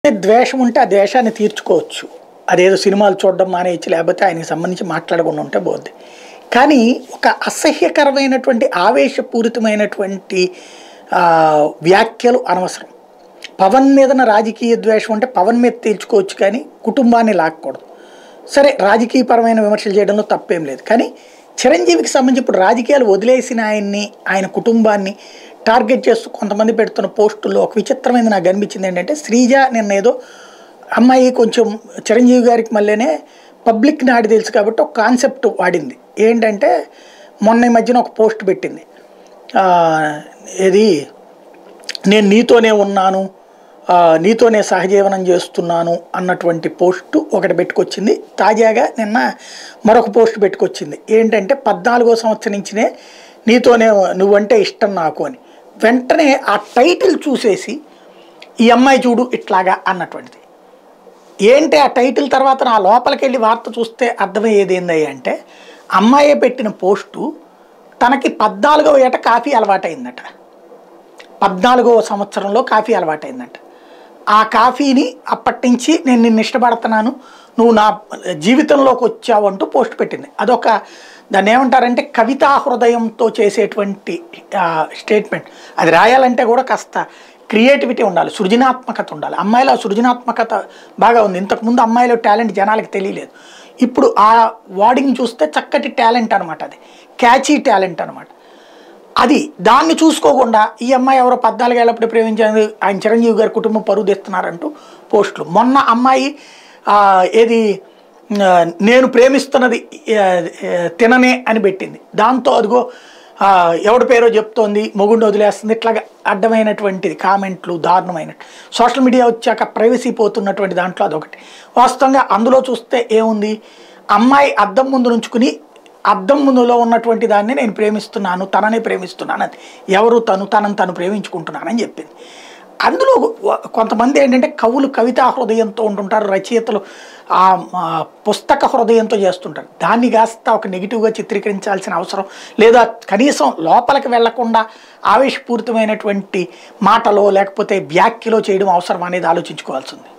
ద్వేషం ఉంటే ఆ ద్వేషాన్ని తీర్చుకోవచ్చు అదేదో సినిమాలు చూడడం మానేయచ్చు లేకపోతే ఆయనకి సంబంధించి మాట్లాడకుండా ఉంటే పోద్ది కానీ ఒక అసహ్యకరమైనటువంటి ఆవేశపూరితమైనటువంటి ఆ, వ్యాఖ్యలు అనవసరం పవన్ మీదన రాజకీయ ద్వేషం అంటే పవన్ మీద తీర్చుకోవచ్చు కానీ కుటుంబాన్ని లాక్కూడదు సరే రాజకీయపరమైన విమర్శలు చేయడంలో తప్పేం లేదు కానీ చిరంజీవికి సంబంధించి ఇప్పుడు రాజకీయాలు వదిలేసిన ఆయన్ని ఆయన కుటుంబాన్ని టార్గెట్ చేస్తూ కొంతమంది పెడుతున్న పోస్టుల్లో ఒక విచిత్రమైనది నాకు అనిపించింది ఏంటంటే శ్రీజ నిన్న ఏదో అమ్మాయి కొంచెం చిరంజీవి గారికి మళ్ళీనే పబ్లిక్ నాడి తెలుసు కాబట్టి ఒక కాన్సెప్ట్ వాడింది ఏంటంటే మొన్న ఈ మధ్యన ఒక పోస్ట్ పెట్టింది ఆ, ఏది నేను నీతోనే ఉన్నాను ఆ, నీతోనే సహజీవనం చేస్తున్నాను అన్నటువంటి పోస్టు ఒకటి పెట్టుకొచ్చింది తాజాగా నిన్న మరొక పోస్ట్ పెట్టుకొచ్చింది ఏంటంటే పద్నాలుగో సంవత్సరం నుంచినే నీతోనే నువ్వంటే ఇష్టం నాకు అని వెంటనే ఆ టైటిల్ చూసేసి ఈ అమ్మాయి చూడు ఇట్లాగా అన్నటువంటిది ఏంటి ఆ టైటిల్ తర్వాత నా లోపలికి వెళ్ళి వార్త చూస్తే అర్థమయ్యేది ఏందయ్య అంటే అమ్మాయే పెట్టిన పోస్టు తనకి పద్నాలుగవ ఏట కాఫీ అలవాటైందట పద్నాలుగవ సంవత్సరంలో కాఫీ అలవాటైందంట ఆ కాఫీని అప్పటి నుంచి నేను నిన్ను ఇష్టపడుతున్నాను నువ్వు నా జీవితంలోకి వచ్చావు అంటూ పోస్ట్ పెట్టింది అదొక దాన్ని ఏమంటారంటే కవితా హృదయంతో చేసేటువంటి స్టేట్మెంట్ అది రాయాలంటే కూడా కాస్త క్రియేటివిటీ ఉండాలి సృజనాత్మకత ఉండాలి అమ్మాయిలో ఆ సృజనాత్మకత బాగా ఉంది ఇంతకుముందు అమ్మాయిలో టాలెంట్ జనాలకి తెలియలేదు ఇప్పుడు ఆ వాడింగ్ చూస్తే చక్కటి టాలెంట్ అనమాట అది క్యాచీ టాలెంట్ అనమాట అది దాన్ని చూసుకోకుండా ఈ అమ్మాయి ఎవరో పద్నాలుగేళ్ళప్పుడు ప్రేమించేది ఆయన చిరంజీవి గారి కుటుంబం పరువు తెస్తున్నారంటూ పోస్టులు మొన్న అమ్మాయి ఆ, ఏది ఆ, నేను ప్రేమిస్తున్నది ఆ, ఆ, తిననే అని పెట్టింది దాంతో అదిగో ఆ, ఎవడి పేరో చెప్తోంది మొగుడిని వదిలేస్తుంది ఇట్లాగా అడ్డమైనటువంటిది కామెంట్లు దారుణమైన సోషల్ మీడియా వచ్చాక ప్రైవసీ పోతున్నటువంటి దాంట్లో అదొకటి వాస్తవంగా అందులో చూస్తే ఏముంది అమ్మాయి అద్దం ముందు నుంచుకుని అద్దం ముందులో ఉన్నటువంటి దాన్ని నేను ప్రేమిస్తున్నాను తననే ప్రేమిస్తున్నాను అది ఎవరు తను తనను తను ప్రేమించుకుంటున్నానని చెప్పింది అందులో వ- కొంతమంది ఏంటంటే కవులు కవితా హృదయంతో ఉంటుంటారు రచయితలు ఆ ఆ, పుస్తక హృదయంతో చేస్తుంటారు దాన్ని కాస్త ఒక నెగిటివ్గా చిత్రీకరించాల్సిన అవసరం లేదా కనీసం లోపలికి వెళ్లకుండా ఆవేశపూరితమైనటువంటి మాటలో లేకపోతే వ్యాఖ్యలో చేయడం అవసరం అనేది ఆలోచించుకోవాల్సింది